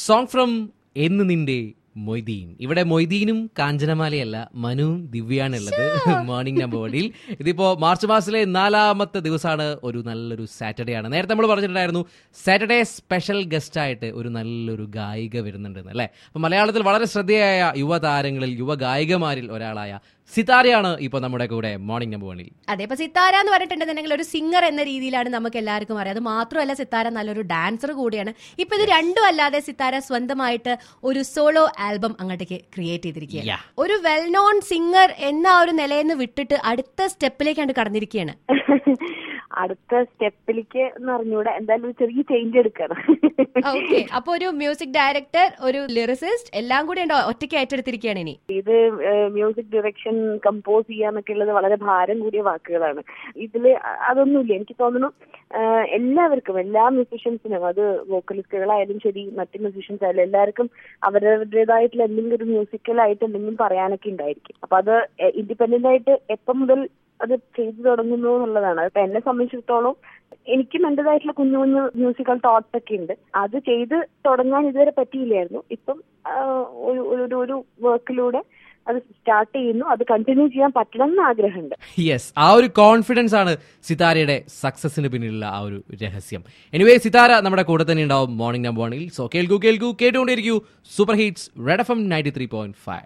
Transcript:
Song from എന്ന് നിന്റെ മൊയ്തീൻ ഇവിടെ മൊയ്തീനും കാഞ്ചനമാലയല്ല മനുവും ദിവ്യാണ് ഉള്ളത് മോർണിംഗ് നമ്പർ വണ്ടിയിൽ ഇതിപ്പോ മാർച്ച് മാസത്തിലെ നാലാമത്തെ ദിവസമാണ് ഒരു നല്ലൊരു സാറ്റർഡേ ആണ് നേരത്തെ നമ്മൾ പറഞ്ഞിട്ടുണ്ടായിരുന്നു സാറ്റർഡേ സ്പെഷ്യൽ ഗസ്റ്റ് ആയിട്ട് ഒരു നല്ലൊരു ഗായിക വരുന്നുണ്ടെന്ന് അല്ലേ അപ്പൊ മലയാളത്തിൽ വളരെ ശ്രദ്ധേയായ യുവതാരങ്ങളിൽ യുവ ഗായികമാരിൽ ഒരാളായ സിതാരയാണ് ഇപ്പൊ നമ്മുടെ കൂടെ മോർണിംഗ് നമ്പർ വണ്ണിൽ അതെ ഇപ്പൊ സിത്താര എന്ന് പറഞ്ഞിട്ടുണ്ടെന്നുണ്ടെങ്കിൽ ഒരു സിംഗർ എന്ന രീതിയിലാണ് നമുക്ക് എല്ലാവർക്കും അറിയാം അത് മാത്രമല്ല സിത്താര നല്ലൊരു ഡാൻസർ കൂടിയാണ് ഇപ്പൊ ഇത് രണ്ടും അല്ലാതെ സിത്താര സ്വന്തമായിട്ട് ഒരു സോളോ ആൽബം അങ്ങോട്ടേക്ക് ക്രിയേറ്റ് ചെയ്തിരിക്കുകയാണ് Yeah. ഒരു വെൽ നോൺ സിംഗർ എന്ന ആ ഒരു നിലയിൽ നിന്ന് വിട്ടിട്ട് അടുത്ത സ്റ്റെപ്പിലേക്കാണ് കടന്നിരിക്കുകയാണ് അടുത്ത സ്റ്റെപ്പിലേക്ക് എന്ന് അറിഞ്ഞൂടെ എന്തായാലും ഒരു ചെറിയ ചേഞ്ച് എടുക്കണം ഓക്കെ അപ്പൊ ഒരു മ്യൂസിക് ഡയറക്ടർ ഒരു ലിറിസിസ്റ്റ് എല്ലാം കൂടി ഉണ്ടോ ഒറ്റയ്ക്ക് ഏറ്റെടുത്തിരിക്കുകയാണ് ഇനി ഇത് മ്യൂസിക് ഡയറക്ഷൻ കമ്പോസ് ചെയ്യാന്നൊക്കെ ഉള്ളത് വളരെ ഭാരം കൂടിയ വാക്കുകളാണ് ഇതില് അ- അതൊന്നുമില്ല എനിക്ക് തോന്നുന്നു ആ, എല്ലാവർക്കും എല്ലാ മ്യൂസീഷ്യൻസിനും അത് വോക്കലിസ്റ്റുകളായാലും ശരി മറ്റ് മ്യൂസീഷ്യൻസ് ആയാലും എല്ലാവർക്കും അവരവരുടേതായിട്ടുള്ള എന്തെങ്കിലും ഒരു മ്യൂസിക്കലായിട്ട് എന്തെങ്കിലും പറയാനൊക്കെ ഉണ്ടായിരിക്കും അപ്പൊ അത് ഇൻഡിപെൻഡന്റ് ആയിട്ട് എപ്പം മുതൽ അത് ചെയ്തു തുടങ്ങുന്നു എന്നുള്ളതാണ് അപ്പൊ എന്നെ സംബന്ധിച്ചിടത്തോളം എനിക്കും എന്റേതായിട്ടുള്ള കുഞ്ഞു കുഞ്ഞു മ്യൂസിക്കൽ തോട്ട്സ് ഒക്കെ ഉണ്ട് അത് ചെയ്ത് തുടങ്ങാൻ ഇതുവരെ പറ്റിയില്ലായിരുന്നു ഇപ്പം ആ, ഒരു ഒരു ഒരു വർക്കിലൂടെ അത് സ്റ്റാർട്ട് ചെയ്യുന്നു അത് കണ്ടിന്യൂ ചെയ്യാൻ പറ്റണം എന്ന് ആഗ്രഹമുണ്ട് യെസ് ആ ഒരു കോൺഫിഡൻസ് ആണ് സിതാരയുടെ സക്സസിന് പിന്നിലുള്ള ആ ഒരു രഹസ്യം എനിവേ സിതാര നമ്മുടെ കൂടെ തന്നെ ഉണ്ടാവും മോർണിംഗ് നമ്പർ വണ്ണിൽ സോ കേൾക്കൂ കേൾക്കൂ കേട്ടുകൊണ്ടിരിക്കൂ super hits Red F M ninety three point five